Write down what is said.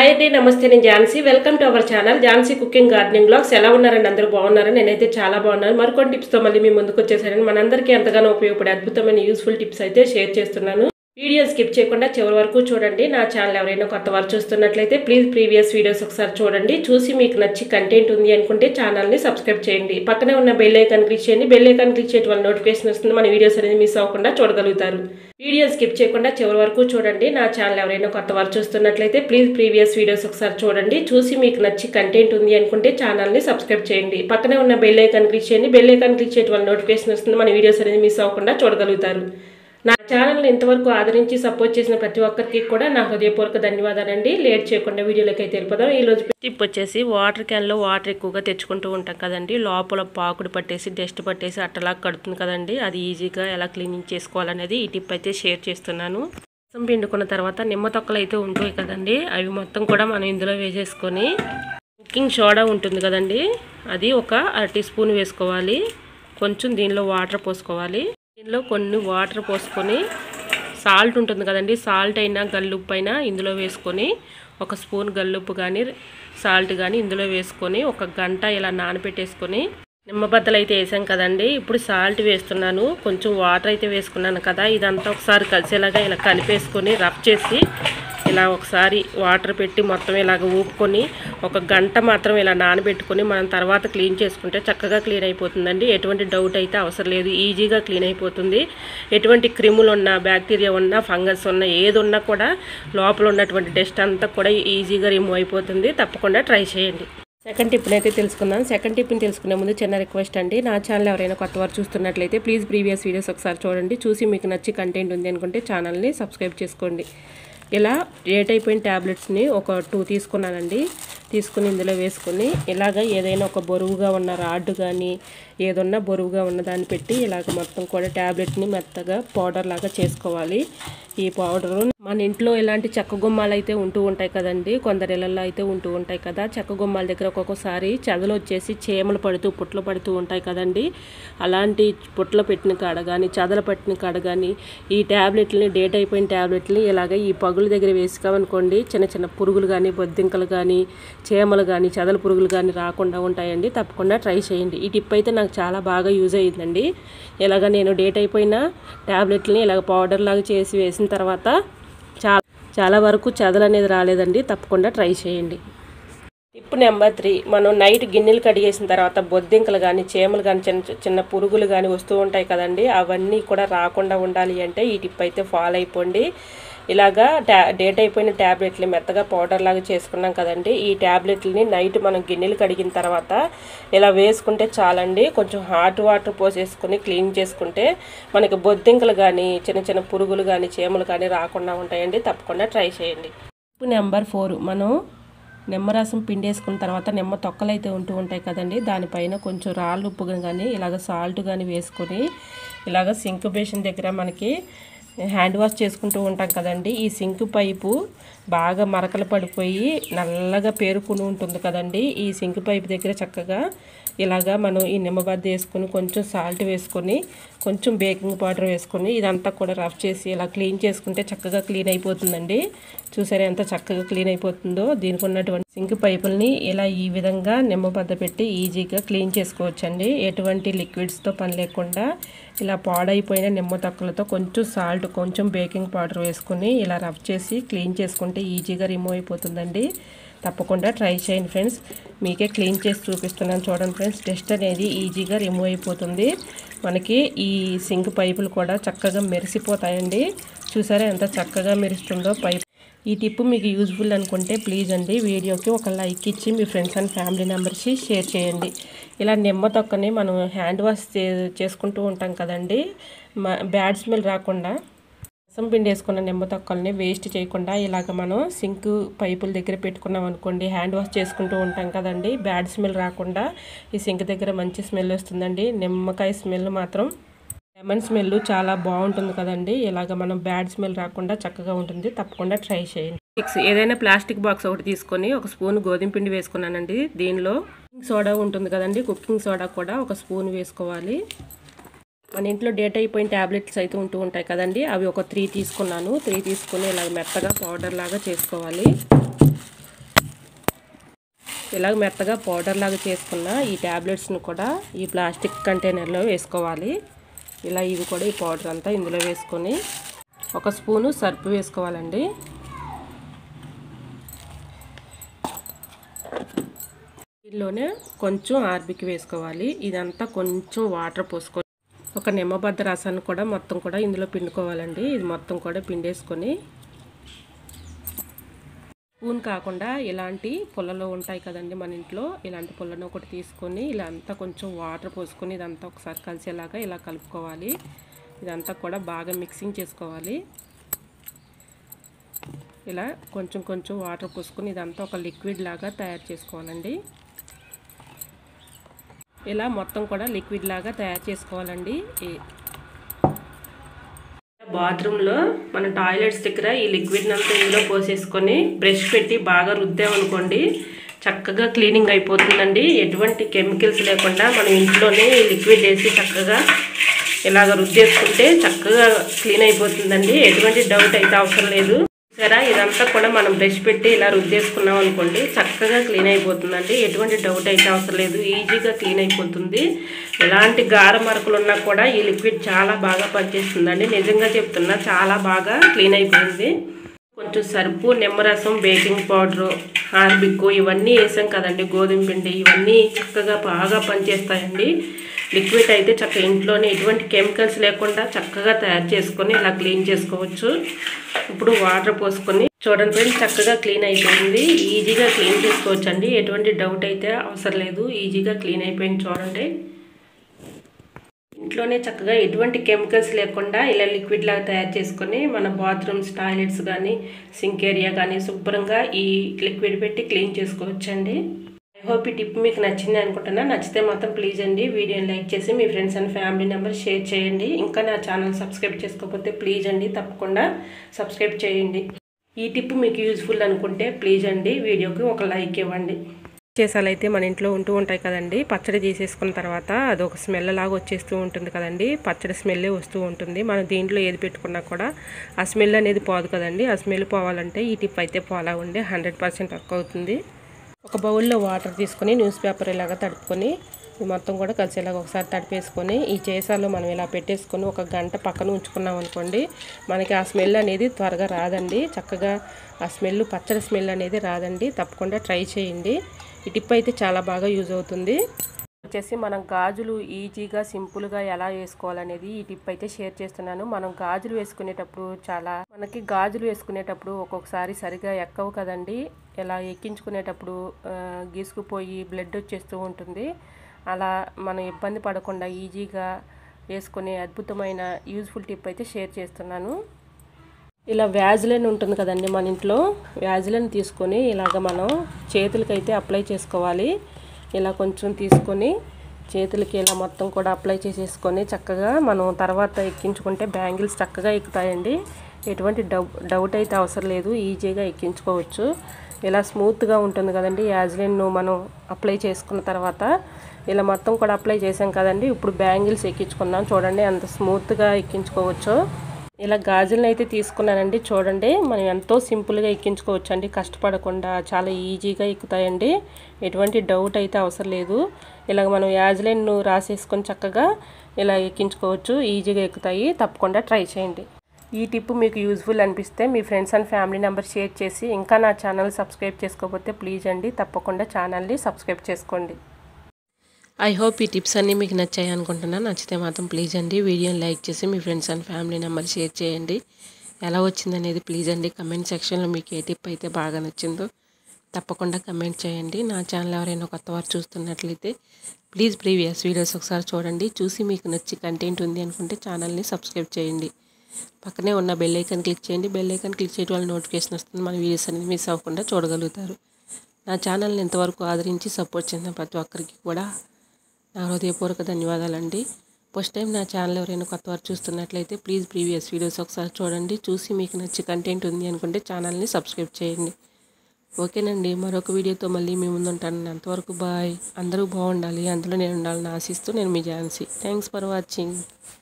hi అండి నమస్తే నేను Jhansi welcome to our channel Jhansi cooking gardening blogs ఎలా ఉన్నారండి అందరూ బాగున్నారు నేనైతే చాలా బాగున్నాను మరికొన్ని టిప్స్తో మళ్ళీ మీ ముందుకు వచ్చేసారని మనందరికీ ఎంతగానో ఉపయోగపడే అద్భుతమైన యూస్ఫుల్ టిప్స్ అయితే షేర్ చేస్తున్నాను వీడియో స్కిప్ చేయకుండా చివరి వరకు చూడండి నా ఛానల్ ఎవరైనా కొత్త వారు చూస్తున్నట్లయితే ప్లీజ్ ప్రీవియస్ వీడియోస్ ఒకసారి చూడండి చూసి మీకు నచ్చి కంటెంట్ ఉంది అనుకుంటే ఛానల్ని సబ్స్క్రైబ్ చేయండి పక్కనే ఉన్న బెల్ ఐకాన్ క్లిక్ చేయండి బెల్ ఐకాన్ క్లిక్ చేయడం వల్ల నోటిఫికేషన్ వస్తుంది మన వీడియోస్ అనేది మిస్ అవ్వకుండా చూడగలుగుతారు వీడియో స్కిప్ చేయకుండా చివరి వరకు చూడండి నా ఛానల్ ఎవరైనా కొత్త వారు చూస్తున్నట్లయితే ప్లీజ్ ప్రీవియస్ వీడియోస్ ఒకసారి చూడండి చూసి మీకు నచ్చి కంటెంట్ ఉంది అనుకుంటే ఛానల్ని సబ్స్క్రైబ్ చేయండి పక్కనే ఉన్న బెల్ ఐకాన్ క్లిక్ చేయండి బెల్ ఐకాన్ క్లిక్ చేయడం వల్ల నోటిఫికేషన్ వస్తుంది మన వీడియోస్ అనేది మిస్ అవ్వకుండా చూడగలుగుతారు నా ఛానల్ని ఇంతవరకు ఆదరించి సపోర్ట్ చేసిన ప్రతి ఒక్కరికి కూడా నా హృదయపూర్వక ధన్యవాదాలండి లేట్ చేయకుండా వీడియోలోకి అయితే వెళ్ళిపోదాం ఈ రోజు టిప్ వచ్చేసి వాటర్ క్యాన్లో వాటర్ ఎక్కువగా తెచ్చుకుంటూ ఉంటాం కదండి లోపల పాకుడు పట్టేసి డస్ట్ పట్టేసి అట్టలా కడుతుంది కదండి అది ఈజీగా ఎలా క్లీనింగ్ చేసుకోవాలనేది ఈ టిప్ అయితే షేర్ చేస్తున్నాను రసం పిండుకున్న తర్వాత నిమ్మ తొక్కలు అయితే ఉంటాయి కదండి అవి మొత్తం కూడా మనం ఇందులో వేసేసుకొని కుకింగ్ సోడా ఉంటుంది కదండి అది ఒక అర టీ స్పూన్ వేసుకోవాలి కొంచెం దీనిలో వాటర్ పోసుకోవాలి దీనిలో కొన్ని వాటర్ పోసుకొని సాల్ట్ ఉంటుంది కదండి సాల్ట్ అయినా గల్లుప్పు అయినా ఇందులో వేసుకొని ఒక స్పూన్ గల్లుప్పు కానీ సాల్ట్ కానీ ఇందులో వేసుకొని ఒక గంట ఇలా నానబెట్టేసుకొని నిమ్మబద్దలు అయితే వేసాం కదండి ఇప్పుడు సాల్ట్ వేస్తున్నాను కొంచెం వాటర్ అయితే వేసుకున్నాను కదా ఇదంతా ఒకసారి కలిసేలాగా ఇలా కలిపేసుకొని రబ్ చేసి ఇలా ఒకసారి వాటర్ పెట్టి మొత్తం ఇలాగ ఊపుకొని ఒక గంట మాత్రం ఇలా నానబెట్టుకొని మనం తర్వాత క్లీన్ చేసుకుంటే చక్కగా క్లీన్ అయిపోతుందండి ఎటువంటి డౌట్ అయితే అవసరం లేదు ఈజీగా క్లీన్ అయిపోతుంది ఎటువంటి క్రిములు ఉన్నా బ్యాక్టీరియా ఉన్నా ఫంగస్ ఉన్నా ఏది ఉన్నా కూడా లోపల ఉన్నటువంటి డస్ట్ అంతా కూడా ఈజీగా రిమూవ్ అయిపోతుంది తప్పకుండా ట్రై చేయండి సెకండ్ టిప్ని అయితే తెలుసుకుందాం సెకండ్ టిప్ని తెలుసుకునే ముందు చిన్న రిక్వెస్ట్ అండి నా ఛానల్ ఎవరైనా కొత్త వారు చూస్తున్నట్లయితే ప్లీజ్ ప్రీవియస్ వీడియోస్ ఒకసారి చూడండి చూసి మీకు నచ్చి కంటెంట్ ఉంది అనుకుంటే ఛానల్ని సబ్స్క్రైబ్ చేసుకోండి ఇలా రేట్ అయిపోయిన ట్యాబ్లెట్స్ని ఒక టూ తీసుకున్నానండి తీసుకుని ఇందులో వేసుకొని ఇలాగ ఏదైనా ఒక బరువుగా ఉన్న రాడ్ కానీ ఏదన్నా బరువుగా ఉన్న దాన్ని పెట్టి ఇలాగ మొత్తం కూడా ట్యాబ్లెట్ని మెత్తగా పౌడర్ లాగా చేసుకోవాలి ఈ పౌడరు మన ఇంట్లో ఇలాంటి చెక్క గుమ్మాలు అయితే ఉంటూ ఉంటాయి కదండి కొందరి ఇళ్ళల్లో అయితే ఉంటూ ఉంటాయి కదా చెక్క గుమ్మాల దగ్గర ఒక్కొక్కసారి చెదలు వచ్చేసి చీమలు పడుతూ పుట్లు పడుతూ ఉంటాయి కదండి అలాంటి పుట్లు పెట్టిన కాడ కానీ చెదలు పట్టిన కాడ కానీ ఈ ట్యాబ్లెట్లని డేట్ అయిపోయిన ట్యాబ్లెట్ని ఇలాగ ఈ పగుల దగ్గర వేసుకోమనుకోండి చిన్న చిన్న పురుగులు కానీ బొద్దింకలు కానీ చీమలు కానీ చెదల పురుగులు కానీ రాకుండా ఉంటాయండి తప్పకుండా ట్రై చేయండి ఈ టిప్ అయితే నాకు చాలా బాగా యూజ్ అయ్యిందండి ఇలాగ నేను డేట్ అయిపోయిన ట్యాబ్లెట్ని ఇలాగ పౌడర్ లాగా చేసి వేసిన తర్వాత చాలా చాలా వరకు చెదలు అనేది రాలేదండి తప్పకుండా ట్రై చేయండి టిప్ నెంబర్ త్రీ మనం నైట్ గిన్నెలు కడిగేసిన తర్వాత బొద్దింకలు కానీ చీమలు కానీ చిన్న చిన్న పురుగులు కానీ వస్తూ ఉంటాయి కదండి అవన్నీ కూడా రాకుండా ఉండాలి అంటే ఈ టిప్ అయితే ఫాలో అయిపోండి ఇలాగా ట్యా డేట్ అయిపోయిన ట్యాబ్లెట్లు మెత్తగా పౌడర్ లాగా చేసుకున్నాం కదండి ఈ ట్యాబ్లెట్లని నైట్ మనం గిన్నెలు కడిగిన తర్వాత ఇలా వేసుకుంటే చాలండి కొంచెం హాట్ వాటర్ పోసేసుకొని క్లీన్ చేసుకుంటే మనకి బొద్దింకలు కానీ చిన్న చిన్న పురుగులు కానీ చీమలు కానీ రాకుండా ఉంటాయండి తప్పకుండా ట్రై చేయండి టిప్ నెంబర్ ఫోర్ మనం నిమ్మరసం పిండేసుకున్న తర్వాత నిమ్మ తొక్కలు అయితే ఉంటూ ఉంటాయి కదండి దానిపైన కొంచెం రాళ్ళు ఉప్పు కానీ ఇలాగ సాల్ట్ కానీ వేసుకొని ఇలాగ సింక్ బేషన్ దగ్గర మనకి హ్యాండ్ వాష్ చేసుకుంటూ ఉంటాం కదండి ఈ సింక్ పైపు బాగా మరకలు పడిపోయి నల్లగా పేరుకుని ఉంటుంది కదండి ఈ సింక్ పైపు దగ్గర చక్కగా ఇలాగా మనం ఈ నిమ్మబద్ద వేసుకొని కొంచెం సాల్ట్ వేసుకొని కొంచెం బేకింగ్ పౌడర్ వేసుకొని ఇదంతా కూడా రఫ్ చేసి ఇలా క్లీన్ చేసుకుంటే చక్కగా క్లీన్ అయిపోతుందండి చూసారా ఎంత చక్కగా క్లీన్ అయిపోతుందో దీనికి ఉన్నటువంటి సింక్ పైపుల్ని ఇలా ఈ విధంగా నిమ్మబద్ద పెట్టి ఈజీగా క్లీన్ చేసుకోవచ్చండి ఎటువంటి లిక్విడ్స్తో పని లేకుండా ఇలా పాడైపోయిన నిమ్మ తొక్కలతో కొంచెం సాల్ట్ కొంచెం బేకింగ్ పౌడర్ వేసుకొని ఇలా రఫ్ చేసి క్లీన్ చేసుకుంటే ఈజీగా రిమూవ్ అయిపోతుందండి తప్పకుండా ట్రై చేయండి ఫ్రెండ్స్ మీకే క్లీన్ చేసి చూపిస్తున్నాను చూడండి ఫ్రెండ్స్ డస్ట్ అనేది ఈజీగా రిమూవ్ అయిపోతుంది మనకి ఈ సింక్ పైపులు కూడా చక్కగా మెరిసిపోతాయండి చూసారా ఎంత చక్కగా మెరుస్తుందో పైప్ ఈ టిప్ మీకు యూజ్ఫుల్ అనుకుంటే ప్లీజ్ అండి వీడియోకి ఒక లైక్ ఇచ్చి మీ ఫ్రెండ్స్ అండ్ ఫ్యామిలీ మెంబర్స్కి షేర్ చేయండి ఇలా నిమ్మ తొక్కని మనం హ్యాండ్ వాష్ చేసుకుంటూ ఉంటాం కదండి బ్యాడ్ స్మెల్ రాకుండా రసం పిండి వేసుకున్న నిమ్మ తొక్కల్ని వేస్ట్ చేయకుండా ఇలాగ మనం సింక్ పైపుల దగ్గర పెట్టుకున్నాం అనుకోండి హ్యాండ్ వాష్ చేసుకుంటూ ఉంటాం కదండి బ్యాడ్ స్మెల్ రాకుండా ఈ సింక్ దగ్గర మంచి స్మెల్ వస్తుందండి నిమ్మకాయ స్మెల్ మాత్రం లెమన్ స్మెల్ చాలా బాగుంటుంది కదండి ఇలాగ మనం బ్యాడ్ స్మెల్ రాకుండా చక్కగా ఉంటుంది తప్పకుండా ట్రై చేయండి సిక్స్ ఏదైనా ప్లాస్టిక్ బాక్స్ ఒకటి తీసుకొని ఒక స్పూన్ గోధుమ పిండి వేసుకున్నానండి దీనిలో కుకింగ్ సోడా ఉంటుంది కదండి కుకింగ్ సోడా కూడా ఒక స్పూన్ వేసుకోవాలి మన ఇంట్లో డేట్ అయిపోయిన ట్యాబ్లెట్స్ అయితే ఉంటూ ఉంటాయి కదండి అవి ఒక త్రీ తీసుకున్నాను త్రీ తీసుకుని ఇలా మెత్తగా పౌడర్ లాగా చేసుకోవాలి ఇలాగ మెత్తగా పౌడర్ లాగా చేసుకున్న ఈ ట్యాబ్లెట్స్ని కూడా ఈ ప్లాస్టిక్ కంటైనర్లో వేసుకోవాలి ఇలా ఇవి కూడా ఈ పౌడర్ అంతా ఇందులో వేసుకొని ఒక స్పూను సర్పు వేసుకోవాలండి దీనిలోనే కొంచెం ఆర్బిక్ వేసుకోవాలి ఇదంతా కొంచెం వాటర్ పోసుకోవాలి ఒక నిమ్మబద్ద రసాన్ని కూడా మొత్తం కూడా ఇందులో పిండుకోవాలండి ఇది మొత్తం కూడా పిండేసుకొని స్పూన్ కాకుండా ఇలాంటి పుల్లలు ఉంటాయి కదండి మన ఇంట్లో ఇలాంటి పుల్లను ఒకటి తీసుకొని ఇలా అంతా కొంచెం వాటర్ పోసుకొని ఇదంతా ఒకసారి కలిసేలాగా ఇలా కలుపుకోవాలి ఇదంతా కూడా బాగా మిక్సింగ్ చేసుకోవాలి ఇలా కొంచెం కొంచెం వాటర్ పోసుకొని ఇదంతా ఒక లిక్విడ్ లాగా తయారు చేసుకోవాలండి ఇలా మొత్తం కూడా లిక్విడ్ లాగా తయారు చేసుకోవాలండి బాత్రూంలో మన టాయిలెట్స్ దగ్గర ఈ లిక్విడ్ అంతా ఇందులో పోసేసుకొని బ్రష్ పెట్టి బాగా రుద్దామనుకోండి చక్కగా క్లీనింగ్ అయిపోతుందండి ఎటువంటి కెమికల్స్ లేకుండా మనం ఇంట్లోనే ఈ లిక్విడ్ వేసి చక్కగా ఇలాగ రుద్దేసుకుంటే చక్కగా క్లీన్ అయిపోతుందండి ఎటువంటి డౌట్ అయితే అవసరం లేదు సరే ఇదంతా కూడా మనం బ్రష్ పెట్టి ఇలా రుద్దేసుకున్నాం అనుకోండి చక్కగా క్లీన్ అయిపోతుందండి ఎటువంటి డౌట్ అయితే అవసరం లేదు ఈజీగా క్లీన్ అయిపోతుంది ఎలాంటి గార మరకలు ఉన్నా కూడా ఈ లిక్విడ్ చాలా బాగా పనిచేస్తుందండి నిజంగా చెప్తున్నా చాలా బాగా క్లీన్ అయిపోయింది కొంచెం సరుపు నిమ్మరసం బేకింగ్ పౌడరు హార్బిక్ ఇవన్నీ వేసాం కదండి గోధుమ పిండి ఇవన్నీ చక్కగా బాగా పనిచేస్తాయండి లిక్విడ్ అయితే చక్కగా ఇంట్లోనే ఎటువంటి కెమికల్స్ లేకుండా చక్కగా తయారు చేసుకొని ఇలా క్లీన్ చేసుకోవచ్చు ఇప్పుడు వాటర్ పోసుకొని చూడండి ఫ్రెండ్స్ చక్కగా క్లీన్ అయిపోయింది ఈజీగా క్లీన్ చేసుకోవచ్చు అండి ఎటువంటి డౌట్ అయితే అవసరం లేదు ఈజీగా క్లీన్ అయిపోయింది చూడండి ఇంట్లోనే చక్కగా ఎటువంటి కెమికల్స్ లేకుండా ఇలా లిక్విడ్ లాగా తయారు చేసుకొని మన బాత్రూమ్స్ టాయిలెట్స్ కానీ సింక్ ఏరియా కానీ శుభ్రంగా ఈ లిక్విడ్ పెట్టి క్లీన్ చేసుకోవచ్చండి ఐ హోప్ ఈ టిప్ మీకు నచ్చింది అనుకుంటున్నా నచ్చితే మాత్రం ప్లీజ్ అండి వీడియోని లైక్ చేసి మీ friends and family member share చేయండి ఇంకా నా ఛానల్ సబ్స్క్రైబ్ చేసుకోకపోతే ప్లీజ్ అండి తప్పకుండా సబ్స్క్రైబ్ చేయండి ఈ టిప్ మీకు యూజ్ఫుల్ అనుకుంటే ప్లీజ్ అండి వీడియోకి ఒక లైక్ ఇవ్వండి చేసాలు అయితే మన ఇంట్లో ఉంటూ ఉంటాయి కదండి పచ్చడి చేసేసుకున్న తర్వాత అది ఒక స్మెల్ లాగా వచ్చేస్తూ ఉంటుంది కదండి పచ్చడి స్మెల్లే వస్తూ ఉంటుంది మనం దీంట్లో ఏది పెట్టుకున్నా కూడా ఆ స్మెల్ అనేది పోదు కదండి ఆ స్మెల్ పోవాలంటే ఈ టిప్ అయితే పోలా ఉండే హండ్రెడ్ పర్సెంట్ వర్క్ అవుతుంది ఒక బౌల్లో వాటర్ తీసుకొని న్యూస్ పేపర్ ఇలాగా తడుపుకొని మొత్తం కూడా కలిసేలాగా ఒకసారి తడిపేసుకొని ఈ చేసాలో మనం ఇలా పెట్టేసుకొని ఒక గంట పక్కన ఉంచుకున్నాం అనుకోండి మనకి ఆ స్మెల్ అనేది త్వరగా రాదండి చక్కగా ఆ స్మెల్ పచ్చడి స్మెల్ అనేది రాదండి తప్పకుండా ట్రై చేయండి ఈ టిప్ అయితే చాలా బాగా యూజ్ అవుతుంది వచ్చేసి మనం గాజులు ఈజీగా సింపుల్గా ఎలా వేసుకోవాలనేది ఈ టిప్ అయితే షేర్ చేస్తున్నాను మనం గాజులు వేసుకునేటప్పుడు చాలా మనకి గాజులు వేసుకునేటప్పుడు ఒక్కొక్కసారి సరిగా ఎక్కవు కదండి ఇలా ఎక్కించుకునేటప్పుడు గీసుకుపోయి బ్లడ్ వచ్చేస్తూ ఉంటుంది అలా మనం ఇబ్బంది పడకుండా ఈజీగా వేసుకునే అద్భుతమైన యూజ్ఫుల్ టిప్ అయితే షేర్ చేస్తున్నాను ఇలా వ్యాజ్లైన్ ఉంటుంది కదండి మన ఇంట్లో వ్యాజ్లైన్ తీసుకొని ఇలాగ మనం చేతులకైతే అప్లై చేసుకోవాలి ఇలా కొంచెం తీసుకొని చేతులకి ఇలా మొత్తం కూడా అప్లై చేసేసుకొని చక్కగా మనం తర్వాత ఎక్కించుకుంటే బ్యాంగిల్స్ చక్కగా ఎక్కుతాయండి ఎటువంటి డౌ డౌట్ అయితే అవసరం లేదు ఈజీగా ఎక్కించుకోవచ్చు ఇలా స్మూత్గా ఉంటుంది కదండి యాజ్లైన్ మనం అప్లై చేసుకున్న తర్వాత ఇలా మొత్తం కూడా అప్లై చేసాం కదండి ఇప్పుడు బ్యాంగిల్స్ ఎక్కించుకుందాం చూడండి అంత స్మూత్గా ఎక్కించుకోవచ్చు ఇలా గాజులను అయితే తీసుకున్నానండి చూడండి మనం ఎంతో సింపుల్గా ఎక్కించుకోవచ్చు అండి కష్టపడకుండా చాలా ఈజీగా ఎక్కుతాయండి ఎటువంటి డౌట్ అయితే అవసరం లేదు ఇలాగ మనం యాజ్లైన్ రాసేసుకొని చక్కగా ఇలా ఎక్కించుకోవచ్చు ఈజీగా ఎక్కుతాయి తప్పకుండా ట్రై చేయండి ఈ టిప్ మీకు యూజ్ఫుల్ అనిపిస్తే మీ friends and family number share చేసి ఇంకా నా ఛానల్ సబ్స్క్రైబ్ చేసుకోకపోతే ప్లీజ్ అండి తప్పకుండా ఛానల్ని సబ్స్క్రైబ్ చేసుకోండి ఐ హోప్ ఈ టిప్స్ అన్నీ మీకు నచ్చాయి అనుకుంటున్నాను నచ్చితే మాత్రం ప్లీజ్ అండి వీడియోని లైక్ చేసి మీ friends and family number share చేయండి ఎలా వచ్చిందనేది ప్లీజ్ అండి కమెంట్ సెక్షన్లో మీకు ఏ టిప్ అయితే బాగా నచ్చిందో తప్పకుండా కమెంట్ చేయండి నా ఛానల్ ఎవరైనా కొత్త వారు చూస్తున్నట్లయితే ప్లీజ్ ప్రీవియస్ వీడియోస్ ఒకసారి చూడండి చూసి మీకు నచ్చి కంటెంట్ ఉంది అనుకుంటే ఛానల్ని సబ్స్క్రైబ్ చేయండి పక్కనే ఉన్న బెల్ ఐకాన్ క్లిక్ చేయండి బెల్ ఐకాన్ క్లిక్ చేయడం వల్ల నోటిఫికేషన్ వస్తుంది మన వీడియోస్ అనేది మిస్ అవ్వకుండా చూడగలుగుతారు నా ఛానల్ని ఎంతవరకు ఆదరించి సపోర్ట్ చేసిన ప్రతి ఒక్కరికి కూడా నా హృదయపూర్వక ధన్యవాదాలండి ఫస్ట్ టైం నా ఛానల్ ఎవరైనా కొత్త వారు చూస్తున్నట్లయితే ప్లీజ్ ప్రీవియస్ వీడియోస్ ఒకసారి చూడండి చూసి మీకు నచ్చి కంటెంట్ ఉంది అనుకుంటే ఛానల్ని సబ్స్క్రైబ్ చేయండి ఓకేనండి మరొక వీడియోతో మళ్ళీ మీ ముందు ఉంటాను అంతవరకు బాయ్ అందరూ బాగుండాలి అందులో నేను ఉండాలని ఆశిస్తూ నేను మీ ఝాన్సీ థ్యాంక్స్ ఫర్ వాచింగ్